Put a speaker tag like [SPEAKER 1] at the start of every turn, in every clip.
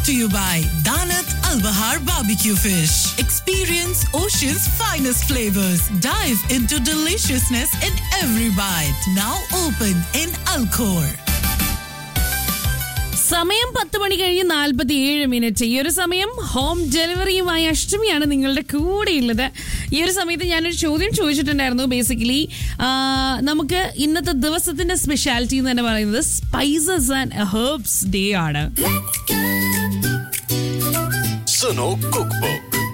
[SPEAKER 1] to you by Danat Al Bahar Barbecue Fish. Experience Ocean's finest flavors. Dive into deliciousness in every bite. Now open in Alcor.
[SPEAKER 2] സമയം പത്ത് മണി കഴിഞ്ഞ് നാൽപ്പത്തി ഏഴ് minute ഈ ഒരു സമയം ഹോം ഡെലിവറിയുമായി അഷ്ടമിയാണ് നിങ്ങളുടെ കൂടെയുള്ളത് ഈ ഒരു സമയത്ത് ഞാനൊരു ചോദ്യം ചോദിച്ചിട്ടുണ്ടായിരുന്നു ബേസിക്കലി നമുക്ക് ഇന്നത്തെ ദിവസത്തിന്റെ സ്പെഷ്യാലിറ്റി എന്ന് തന്നെ പറയുന്നത് സ്പൈസസ് ആൻഡ് ഹെർബ്സ് ഡേ ആണ്
[SPEAKER 3] Suno Cookbook.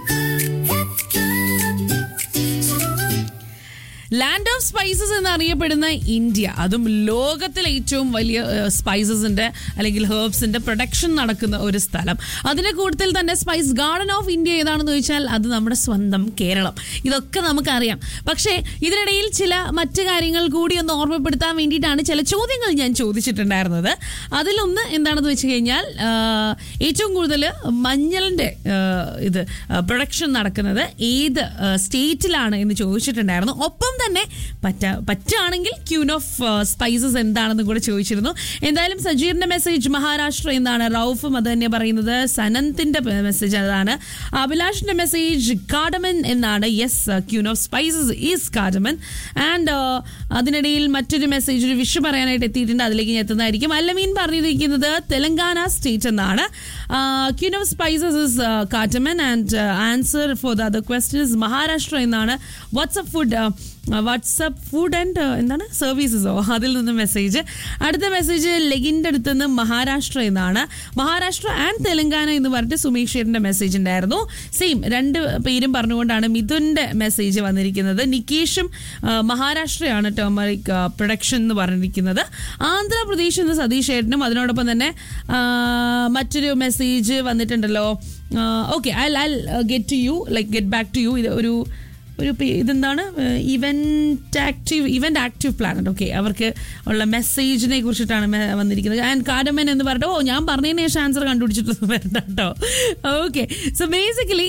[SPEAKER 2] Land of spices എന്നറിയപ്പെടുന്ന ഇന്ത്യ അതും ലോകത്തിലെ ഏറ്റവും വലിയ സ്പൈസസിന്റെ അല്ലെങ്കിൽ ഹെർബ്സിന്റെ പ്രൊഡക്ഷൻ നടക്കുന്ന ഒരു സ്ഥലം അതിന്റെ കൂട്ടത്തിൽ തന്നെ സ്പൈസ് ഗാർഡൻ ഓഫ് ഇന്ത്യ ഏതാണെന്ന് ചോദിച്ചാൽ അത് നമ്മുടെ സ്വന്തം കേരളം ഇതൊക്കെ നമുക്കറിയാം പക്ഷേ ഇതിനിടയിൽ ചില മറ്റു കാര്യങ്ങൾ കൂടി ഒന്ന് ഓർമ്മപ്പെടുത്താൻ വേണ്ടിയിട്ടാണ് ചില ചോദ്യങ്ങൾ ഞാൻ ചോദിച്ചിട്ടുണ്ടായിരുന്നത് അതിലൊന്ന് എന്താണെന്ന് വെച്ച് കഴിഞ്ഞാൽ ആ, ഏറ്റവും കൂടുതൽ മഞ്ഞളിന്റെ ആ, ഇത് പ്രൊഡക്ഷൻ നടക്കുന്നത് ഏത് സ്റ്റേറ്റിലാണ് എന്ന് ചോദിച്ചിട്ടുണ്ടായിരുന്നു ഒപ്പം തന്നെ പറ്റ പറ്റുകയാണെങ്കിൽ ക്യൂൻ ഓഫ് സ്പൈസസ് എന്താണെന്ന് കൂടെ ചോദിച്ചിരുന്നു എന്തായാലും സജീറിന്റെ മെസ്സേജ് മഹാരാഷ്ട്ര എന്നാണ് റൌഫും അത് തന്നെ പറയുന്നത് സനന്തിന്റെ മെസ്സേജ് അതാണ് അഭിലാഷിന്റെ മെസ്സേജ് കാഡമൻ എന്നാണ് yes queen of spices is cardamom and അതിനിടയിൽ മറ്റൊരു മെസ്സേജ് ഒരു വിഷു പറയാനായിട്ട് എത്തിയിട്ടുണ്ട് അതിലേക്ക് ഞാൻ എത്തുന്നതായിരിക്കും അല്ലമീൻ പറഞ്ഞിരിക്കുന്നത് തെലങ്കാന സ്റ്റേറ്റ് എന്നാണ് queen of spices is cardamom and answer for the other question is Maharashtra എന്നാണ് WhatsApp food WhatsApp food and എന്താണ് സർവീസസോ അതിൽ നിന്ന് മെസ്സേജ് അടുത്ത മെസ്സേജ് ലെഗിൻ്റെ അടുത്ത് നിന്ന് മഹാരാഷ്ട്ര എന്നാണ് മഹാരാഷ്ട്ര ആൻഡ് തെലങ്കാന എന്ന് പറഞ്ഞിട്ട് സുമേഷേറിന്റെ മെസ്സേജ് ഉണ്ടായിരുന്നു സെയിം രണ്ട് പേരും പറഞ്ഞുകൊണ്ടാണ് മിഥുന്റെ മെസ്സേജ് വന്നിരിക്കുന്നത് നികേഷും ആ, മഹാരാഷ്ട്രയാണ് ടേമറിക് പ്രൊഡക്ഷൻ എന്ന് പറഞ്ഞിരിക്കുന്നത് ആന്ധ്രാപ്രദേശ് എന്ന് സതീഷ് ഏട്ടനും അതിനോടൊപ്പം തന്നെ ആ, മറ്റൊരു മെസ്സേജ് വന്നിട്ടുണ്ടല്ലോ okay I I get to you like get back to you ഇത് ഒരു ഒരു പേ- ഇതെന്താണ് event active event active planet okay അവർക്ക് ഉള്ള മെസ്സേജിനെ കുറിച്ചിട്ടാണ് മെ- വന്നിരിക്കുന്നത് ആൻഡ് കാഡമൻ എന്ന് പറഞ്ഞിട്ട് ഓ ഞാൻ പറഞ്ഞതിന് ശേഷം ആൻസർ കണ്ടുപിടിച്ചിട്ടൊന്നും വരണ്ട കേട്ടോ ഓക്കെ സോ ബേസിക്കലി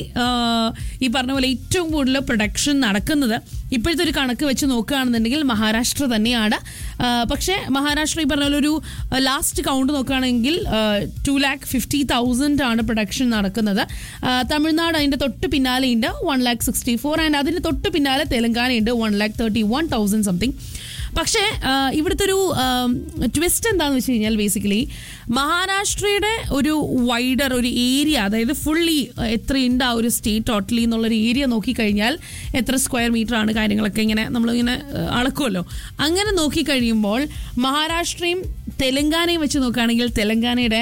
[SPEAKER 2] ഈ പറഞ്ഞ പോലെ ഏറ്റവും കൂടുതൽ പ്രൊഡക്ഷൻ നടക്കുന്നത് ഇപ്പോഴത്തെ ഒരു കണക്ക് വെച്ച് നോക്കുകയാണെന്നുണ്ടെങ്കിൽ മഹാരാഷ്ട്ര തന്നെയാണ് ആ, പക്ഷേ മഹാരാഷ്ട്ര ഈ പറഞ്ഞ പോലെ ഒരു ലാസ്റ്റ് കൗണ്ട് നോക്കുകയാണെങ്കിൽ ടു ലാക്ക് ഫിഫ്റ്റി തൗസൻഡ് ആണ് പ്രൊഡക്ഷൻ നടക്കുന്നത് ആ, തമിഴ്നാട് അതിൻ്റെ തൊട്ട് പിന്നാലെയുണ്ട് one lakh sixty four and അതിന് തൊട്ട് പിന്നാലെ തെലങ്കാനയുണ്ട് one lakh thirty one thousand something പക്ഷേ ആ, ഇവിടുത്തെ ഒരു ട്വിസ്റ്റ് എന്താണെന്ന് വെച്ച് കഴിഞ്ഞാൽ ബേസിക്കലി മഹാരാഷ്ട്രയുടെ ഒരു വൈഡർ ഒരു ഏരിയ അതായത് ഫുള്ളി എത്രയുണ്ട് ആ ഒരു സ്റ്റേറ്റ് ടോട്ടലി എന്നുള്ളൊരു ഏരിയ നോക്കിക്കഴിഞ്ഞാൽ എത്ര സ്ക്വയർ മീറ്റർ ആണ് കാര്യങ്ങളൊക്കെ ഇങ്ങനെ നമ്മളിങ്ങനെ ആ, അളക്കുമല്ലോ അങ്ങനെ നോക്കിക്കഴിയുമ്പോൾ മഹാരാഷ്ട്രയും തെലങ്കാനയും വെച്ച് നോക്കുകയാണെങ്കിൽ തെലങ്കാനയുടെ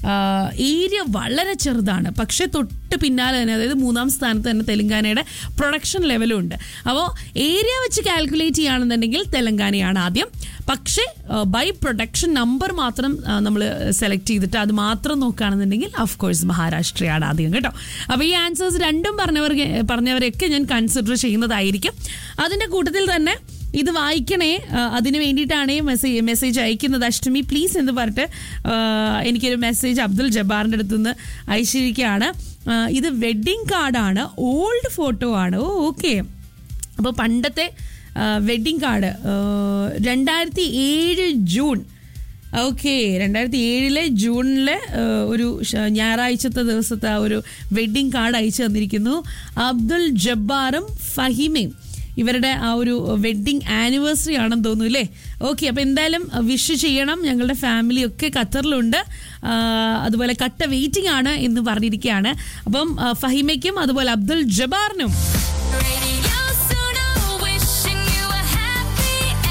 [SPEAKER 2] ഏരിയ വളരെ ചെറുതാണ് പക്ഷേ തൊട്ട് പിന്നാലെ തന്നെ അതായത് മൂന്നാം സ്ഥാനത്ത് തന്നെ തെലങ്കാനയുടെ പ്രൊഡക്ഷൻ ലെവലും ഉണ്ട് അപ്പോൾ ഏരിയ വെച്ച് കാൽക്കുലേറ്റ് ചെയ്യുകയാണെന്നുണ്ടെങ്കിൽ തെലങ്കാനയാണ് ആദ്യം പക്ഷേ ബൈ പ്രൊഡക്ഷൻ നമ്പർ മാത്രം നമ്മൾ സെലക്ട് ചെയ്തിട്ട് അത് മാത്രം നോക്കുകയാണെന്നുണ്ടെങ്കിൽ ഓഫ് കോഴ്സ് മഹാരാഷ്ട്രയാണ് ആദ്യം കേട്ടോ അപ്പോൾ ഈ ആൻസേഴ്സ് രണ്ടും പറഞ്ഞവർക്ക് പറഞ്ഞവരെയൊക്കെ ഞാൻ കൺസിഡർ ചെയ്യുന്നതായിരിക്കും അതിൻ്റെ കൂട്ടത്തിൽ തന്നെ ഇത് വായിക്കണേ ആ, അതിന് വേണ്ടിയിട്ടാണ് മെസ്സേജ് മെസ്സേജ് അയക്കുന്നത് അഷ്ടമി പ്ലീസ് എന്ന് പറഞ്ഞിട്ട് ആ, എനിക്കൊരു മെസ്സേജ് അബ്ദുൽ ജബ്ബാറിൻ്റെ അടുത്ത് നിന്ന് അയച്ചിരിക്കുകയാണ് ആ, ഇത് വെഡ്ഡിങ് കാർഡാണ് ഓൾഡ് ഫോട്ടോ ആണ് ഓ ഓക്കെ അപ്പോൾ പണ്ടത്തെ വെഡ്ഡിങ് കാർഡ് രണ്ടായിരത്തി ഏഴ് ജൂൺ ഓക്കെ രണ്ടായിരത്തി ഏഴിലെ ജൂണിലെ ഒരു ശ- ഞായറാഴ്ചത്തെ ദിവസത്തെ ആ ഒരു വെഡ്ഡിങ് കാർഡ് അയച്ചു തന്നിരിക്കുന്നു അബ്ദുൽ ജബ്ബാറും ഫഹിമയും ഇവരുടെ ആ ഒരു വെഡ്ഡിങ് ആനിവേഴ്സറി ആണെന്ന് തോന്നുന്നു അല്ലേ ഓക്കെ അപ്പം എന്തായാലും വിഷ് ചെയ്യണം ഞങ്ങളുടെ ഫാമിലി ഒക്കെ ഖത്തറിലുണ്ട് ആ, അതുപോലെ കട്ട വെയിറ്റിംഗ് ആണ് എന്ന് പറഞ്ഞിരിക്കുകയാണ് അപ്പം ആ, ഫഹിമയ്ക്കും അതുപോലെ Abdul ജബാറിനും
[SPEAKER 4] Radio Suno, wishing you a happy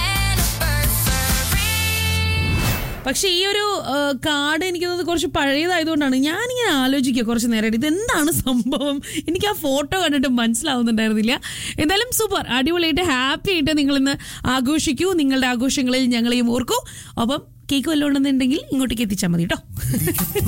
[SPEAKER 4] anniversary.
[SPEAKER 2] പക്ഷെ ഈ ഒരു ആ, കാർഡ് എനിക്ക് തോന്നുന്നത് കുറച്ച് പഴയതായതുകൊണ്ടാണ് ഞാനിങ്ങനെ ആലോചിക്കുക കുറച്ച് നേരമായിട്ട് ഇതെന്താണ് സംഭവം എനിക്ക് ആ ഫോട്ടോ കണ്ടിട്ട് മനസ്സിലാവുന്നുണ്ടായിരുന്നില്ല എന്തായാലും സൂപ്പർ അടിപൊളിയായിട്ട് ഹാപ്പി ആയിട്ട് നിങ്ങൾ ഇന്ന് ആഘോഷിക്കൂ നിങ്ങളുടെ ആഘോഷങ്ങളിൽ ഞങ്ങളെയും ഓർക്കൂ അപ്പം കേക്ക് വല്ലതും ഉണ്ടെന്നുണ്ടെങ്കിൽ ഇങ്ങോട്ടേക്ക് എത്തിച്ചാൽ മതി കേട്ടോ